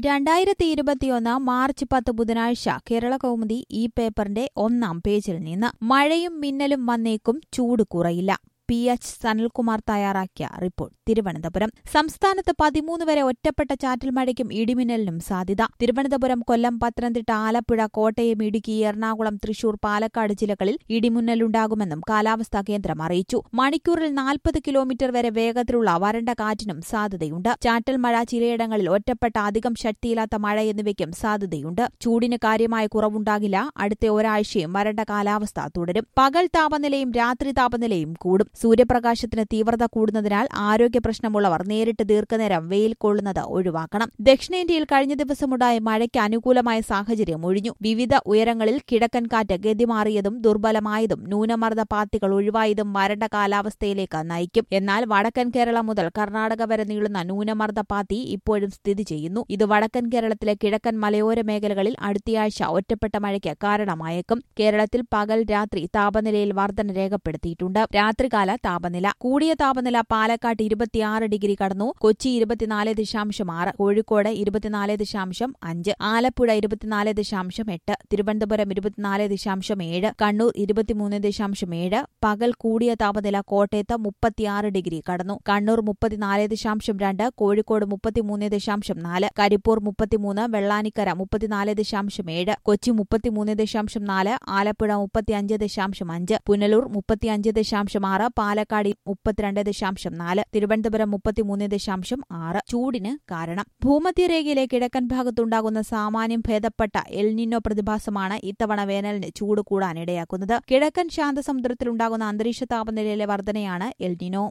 രണ്ടായിരത്തി ഇരുപത്തിയൊന്ന് മാർച്ച് പത്ത് ബുധനാഴ്ച കേരള കൗമുദി ഈ പേപ്പറിന്റെ ഒന്നാം പേജിൽ നിന്ന് മഴയും മിന്നലും വന്നേക്കും ചൂട് കുറയില്ല പി എച്ച് സനൽകുമാർ തയ്യാറാക്കിയ റിപ്പോർട്ട് തിരുവനന്തപുരം സംസ്ഥാനത്ത് പതിമൂന്ന് വരെ ഒറ്റപ്പെട്ട ചാറ്റൽ മഴയ്ക്കും ഇടിമിന്നലിനും സാധ്യത തിരുവനന്തപുരം കൊല്ലം പത്തനംതിട്ട ആലപ്പുഴ കോട്ടയം ഇടുക്കി എറണാകുളം തൃശൂർ പാലക്കാട് ജില്ലകളിൽ ഇടിമിന്നലുണ്ടാകുമെന്നും കാലാവസ്ഥാ കേന്ദ്രം അറിയിച്ചു മണിക്കൂറിൽ നാൽപ്പത് കിലോമീറ്റർ വരെ വേഗത്തിലുള്ള വരണ്ട കാറ്റിനും സാധ്യതയുണ്ട് ചാറ്റൽ മഴ ചിലയിടങ്ങളിൽ ഒറ്റപ്പെട്ട അധികം ശക്തിയില്ലാത്ത മഴ എന്നിവയ്ക്കും സാധ്യതയുണ്ട് ചൂടിന് കാര്യമായ കുറവുണ്ടാകില്ല അടുത്ത ഒരാഴ്ചയും വരണ്ട കാലാവസ്ഥ തുടരും പകൽ താപനിലയും രാത്രി താപനിലയും കൂടും സൂര്യപ്രകാശത്തിന് തീവ്രത കൂടുന്നതിനാൽ ആരോഗ്യ പ്രശ്നമുള്ളവർ നേരിട്ട് ദീർഘനേരം വെയിൽ കൊള്ളുന്നത് ഒഴിവാക്കണം ദക്ഷിണേന്ത്യയിൽ കഴിഞ്ഞ ദിവസമുണ്ടായ മഴയ്ക്ക് അനുകൂലമായ സാഹചര്യം ഒഴിഞ്ഞു വിവിധ ഉയരങ്ങളിൽ കിഴക്കൻ കാറ്റ് ഗതിമാറിയതും ദുർബലമായതും ന്യൂനമർദ്ദ പാത്തികൾ ഒഴിവായതും വരണ്ട കാലാവസ്ഥയിലേക്ക് നയിക്കും എന്നാൽ വടക്കൻ കേരളം മുതൽ കർണാടക വരെ നീളുന്ന ന്യൂനമർദ്ദ പാത്തി ഇപ്പോഴും സ്ഥിതി ചെയ്യുന്നു ഇത് വടക്കൻ കേരളത്തിലെ കിഴക്കൻ മലയോര മേഖലകളിൽ അടുത്തയാഴ്ച ഒറ്റപ്പെട്ട മഴയ്ക്ക് കാരണമായേക്കും കേരളത്തിൽ പകൽ രാത്രി താപനിലയിൽ വർധന രേഖപ്പെടുത്തിയിട്ടുണ്ട് രാത്രികാല താപനില കൂടിയ താപനില പാലക്കാട്ട് ഇരുപത്തിയാറ് ഡിഗ്രി കടന്നു കൊച്ചി ഇരുപത്തിനാല് ദശാംശം ആറ് കോഴിക്കോട് ഇരുപത്തിനാല് ദശാംശം അഞ്ച് ആലപ്പുഴ ഇരുപത്തിനാല് ദശാംശം എട്ട് തിരുവനന്തപുരം ഇരുപത്തിനാല് ദശാംശം ഏഴ് കണ്ണൂർ ഇരുപത്തിമൂന്ന് ദശാംശം ഏഴ് പകൽ കൂടിയ താപനില കോട്ടയത്ത് മുപ്പത്തിയാറ് ഡിഗ്രി കടന്നു കണ്ണൂർ മുപ്പത്തിനാല് ദശാംശം രണ്ട് കോഴിക്കോട് മുപ്പത്തിമൂന്ന് ദശാംശം നാല് കരിപ്പൂർ മുപ്പത്തിമൂന്ന് വെള്ളാനിക്കര മുപ്പത്തിനാല് ദശാംശം ഏഴ് കൊച്ചി മുപ്പത്തിമൂന്ന് ദശാംശം നാല് ആലപ്പുഴ മുപ്പത്തിയഞ്ച് ദശാംശം അഞ്ച് പുനലൂർ മുപ്പത്തിയഞ്ച് ദശാംശം ആറ് പാലക്കാട് മുപ്പത്തിരണ്ട് ദശാംശം നാല് തിരുവനന്തപുരം മുപ്പത്തിമൂന്ന് ദശാംശം ആറ് ചൂടിന് കാരണം ഭൂമധ്യരേഖയിലെ കിഴക്കൻ ഭാഗത്തുണ്ടാകുന്ന സാമാന്യം ഭേദപ്പെട്ട എൽനിനോ പ്രതിഭാസമാണ് ഇത്തവണ വേനലിന് ചൂട് കൂടാനിടയാക്കുന്നത് കിഴക്കൻ ശാന്തസമുദ്രത്തിലുണ്ടാകുന്ന അന്തരീക്ഷ താപനിലയിലെ വർധനയാണ് എൽനിനോ